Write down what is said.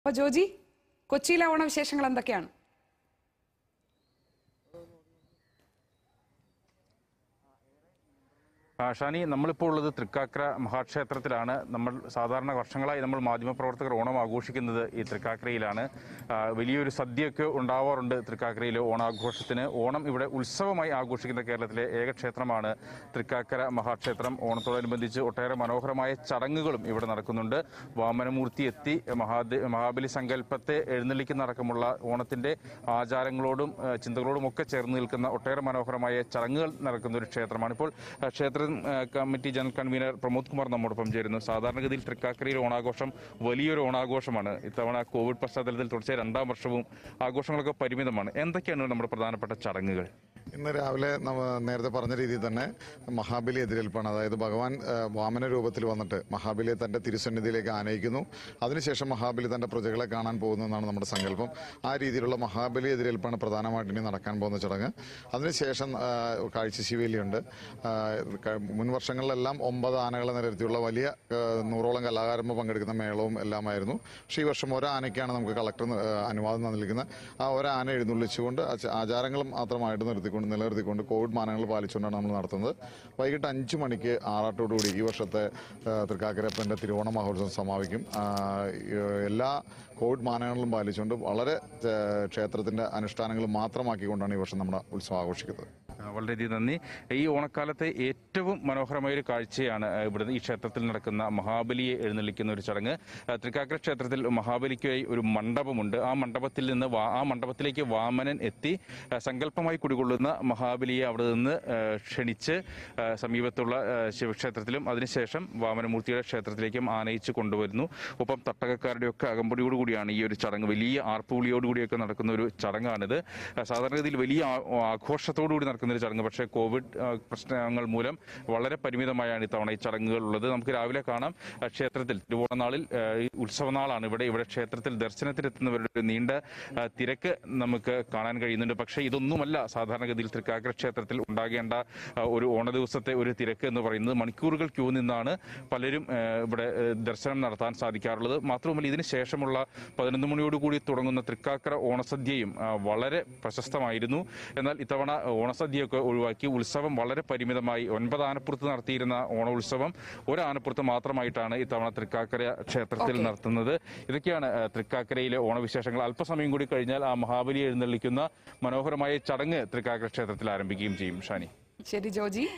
അപ്പൊ ജോജി കൊച്ചിയിലെ ഓണവിശേഷങ്ങൾ എന്തൊക്കെയാണ് ആ, ഷാനി നമ്മളിപ്പോൾ ഉള്ളത് തൃക്കാക്കര മഹാക്ഷേത്രത്തിലാണ് നമ്മൾ സാധാരണ വർഷങ്ങളായി നമ്മൾ മാധ്യമപ്രവർത്തകർ ഓണം ആഘോഷിക്കുന്നത് ഈ തൃക്കാക്കരയിലാണ് ആ, വലിയൊരു സദ്യയൊക്കെ ഉണ്ടാവാറുണ്ട് തൃക്കാക്കരയിൽ ഓണാഘോഷത്തിന് ഓണം ഇവിടെ ഉത്സവമായി ആഘോഷിക്കുന്ന കേരളത്തിലെ ഏക ക്ഷേത്രമാണ് തൃക്കാക്കര മഹാക്ഷേത്രം ഓണത്തോടനുബന്ധിച്ച് ഒട്ടേറെ മനോഹരമായ ചടങ്ങുകളും ഇവിടെ നടക്കുന്നുണ്ട് വാമനമൂർത്തി എത്തി മഹാദേ മഹാബലി സങ്കല്പത്തെ എഴുന്നള്ളിക്കുന്ന അടക്കമുള്ള ഓണത്തിന്റെ ആചാരങ്ങളോടും ആ, ചിന്തകളോടും ഒക്കെ ചേർന്ന് നിൽക്കുന്ന ഒട്ടേറെ മനോഹരമായ ചടങ്ങുകൾ നടക്കുന്ന ഒരു ക്ഷേത്രമാണ് ഇപ്പോൾ ആ, ക്ഷേത്ര ആ, committee general convener Pramod Kumar നമ്മോടൊപ്പം ചേരുന്നു സാധാരണഗതിയിൽ തൃക്കാക്കരയിൽ ഓണാഘോഷം വലിയൊരു ഓണാഘോഷമാണ് ഇത്തവണ കോവിഡ് പശ്ചാത്തലത്തിൽ തുടർച്ചയായി രണ്ടാം വർഷവും ആഘോഷങ്ങളൊക്കെ പരിമിതമാണ് എന്തൊക്കെയാണ് നമ്മുടെ പ്രധാനപ്പെട്ട ചടങ്ങുകൾ ഇന്ന് രാവിലെ നമ്മ നേരത്തെ പറഞ്ഞ രീതിയിൽ തന്നെ മഹാബലി എതിരേൽപ്പാണ് അതായത് ഭഗവാൻ ആ, വാമന രൂപത്തിൽ വന്നിട്ട് മഹാബലിയെ തന്റെ തിരുസന്നിധിയിലേക്ക് ആനയിക്കുന്നു അതിനുശേഷം മഹാബലി തന്റെ പ്രജകളെ കാണാൻ പോകുന്നു എന്നാണ് നമ്മുടെ സങ്കല്പം ആ രീതിയിലുള്ള മഹാബലി എതിരേൽപ്പാണ് പ്രധാനമായിട്ട് ഇനി നടക്കാൻ പോകുന്ന ചടങ്ങ് അതിനുശേഷം ആ, കാഴ്ചശിവേലിയുണ്ട് ആ, ക- മുൻ വർഷങ്ങളിലെല്ലാം ഒമ്പത് ആനകളെ നിരത്തിയുള്ള വലിയ ആ, നൂറോളം കലാകാരന്മാർ പങ്കെടുക്കുന്ന മേളവും എല്ലാമായിരുന്നു പക്ഷേ ഈ വർഷം ഒരാനയ്ക്കാണ് നമുക്ക് കളക്ടർ ആ, അനുവാദം നൽകിയിരിക്കുന്നത് ആ ഒരാന എഴുന്നള്ളിച്ചുകൊണ്ട് ആച- ആചാരങ്ങൾ മാത്രമായിട്ട് നിർത്തിക്കൊണ്ട് നിലനിർത്തിക്കൊണ്ട് കോവിഡ് മാനങ്ങൾ പാലിച്ചുകൊണ്ടാണ് നമ്മൾ നടത്തുന്നത് വൈകിട്ട് അഞ്ച് മണിക്ക് ആറാട്ടോടുകൂടി ഈ വർഷത്തെ ആ, തൃക്കാക്കരപ്പൻ്റെ തിരുവോണ മഹോത്സവം സമാപിക്കും ആ, ഈ, എല്ലാ കോവിഡ് മാനങ്ങളും പാലിച്ചുകൊണ്ട് വളരെ ആ, ക്ഷേത്രത്തിന്റെ അനുഷ്ഠാനങ്ങൾ മാത്രമാക്കിക്കൊണ്ടാണ് ഈ വർഷം നമ്മുടെ ഉത്സവം ആഘോഷിക്കുന്നത് ആ, വളരെയധികം നന്ദി ഈ ഓണക്കാലത്തെ ഏറ്റവും മനോഹരമായ ഒരു കാഴ്ചയാണ് ആ, ഇവിടെ ഈ ക്ഷേത്രത്തിൽ നടക്കുന്ന മഹാബലിയെ എഴുന്നള്ളിക്കുന്ന ഒരു ചടങ്ങ് ആ, തൃക്കാക്കര ക്ഷേത്രത്തിൽ മഹാബലിക്കായി ഒരു മണ്ഡപമുണ്ട് ആ മണ്ഡപത്തിൽ നിന്ന് വാ- ആ മണ്ഡപത്തിലേക്ക് വാമനൻ എത്തി ആ, സങ്കല്പമായി കുടികൊള്ളുന്ന മഹാബലിയെ അവിടെ നിന്ന് ആ, ക്ഷണിച്ച് ആ, സമീപത്തുള്ള ആ, ശിവക്ഷേത്രത്തിലും അതിനുശേഷം വാമനമൂർത്തിയുടെ ക്ഷേത്രത്തിലേക്കും ആനയിച്ച് കൊണ്ടുവരുന്നു ഒപ്പം തട്ടകക്കാരുടെയൊക്കെ അകമ്പടിയോടുകൂടിയാണ് ഈ ഒരു ചടങ്ങ് വലിയ ആർപ്പുവിളിയോടുകൂടിയൊക്കെ നടക്കുന്ന ഒരു ചടങ്ങാണിത് ആ, സാധാരണഗതിയിൽ വലിയ ആ- ആഘോഷത്തോടു കൂടി നടക്കുന്ന ഒരു ചടങ്ങ് പക്ഷേ കോവിഡ് ആ, പ്രശ്നങ്ങൾ മൂലം വളരെ പരിമിതമായാണ് ഇത്തവണ ഈ ചടങ്ങുകൾ ഉള്ളത് നമുക്ക് രാവിലെ കാണാം ആ, ക്ഷേത്രത്തിൽ തിരുവോണനാളിൽ ആ, ഈ ഉത്സവനാളാണ് ഇവിടെ ഇവിടെ ക്ഷേത്രത്തിൽ ദർശനത്തിനെത്തുന്നവരുടെ ഒരു നീണ്ട ആ, തിരക്ക് നമുക്ക് കാണാൻ കഴിയുന്നുണ്ട് പക്ഷേ ഇതൊന്നുമല്ല സാധാരണഗതിയിൽ തൃക്കാക്കര ക്ഷേത്രത്തിൽ ഉണ്ടാകേണ്ട ആ, ഒരു ഓണ ദിവസത്തെ ഒരു തിരക്ക് എന്ന് പറയുന്നത് മണിക്കൂറുകൾ ക്യൂ നിന്നാണ് പലരും ആ, ഇവിടെ ആ, ദർശനം നടത്താൻ സാധിക്കാറുള്ളത് മാത്രവുമല്ല ഇതിന് ശേഷമുള്ള പതിനൊന്ന് മണിയോടുകൂടി തുടങ്ങുന്ന തൃക്കാക്കര ഓണസദ്യയും ആ, വളരെ പ്രശസ്തമായിരുന്നു എന്നാൽ ഇത്തവണ ഓണസദ്യയൊക്കെ ഒഴിവാക്കി ഉത്സവം വളരെ പരിമിതമായി ഒൻപത് ആനപ്പുറത്ത് നടത്തിയിരുന്ന ഓണ ഉത്സവം ഒരു ആനപ്പുറത്ത് മാത്രമായിട്ടാണ് ഇത്തവണ തൃക്കാക്കര ക്ഷേത്രത്തിൽ Okay. നടത്തുന്നത് ഇതൊക്കെയാണ് ആ, തൃക്കാക്കരയിലെ ഓണവിശേഷങ്ങൾ അല്പസമയം കൂടി കഴിഞ്ഞാൽ ആ മഹാബലി എഴുന്നള്ളിക്കുന്ന മനോഹരമായ ചടങ്ങ് തൃക്കാക്കര ക്ഷേത്രത്തിൽ ആരംഭിക്കുകയും ചെയ്യും ഷാനി ശരി ജോജി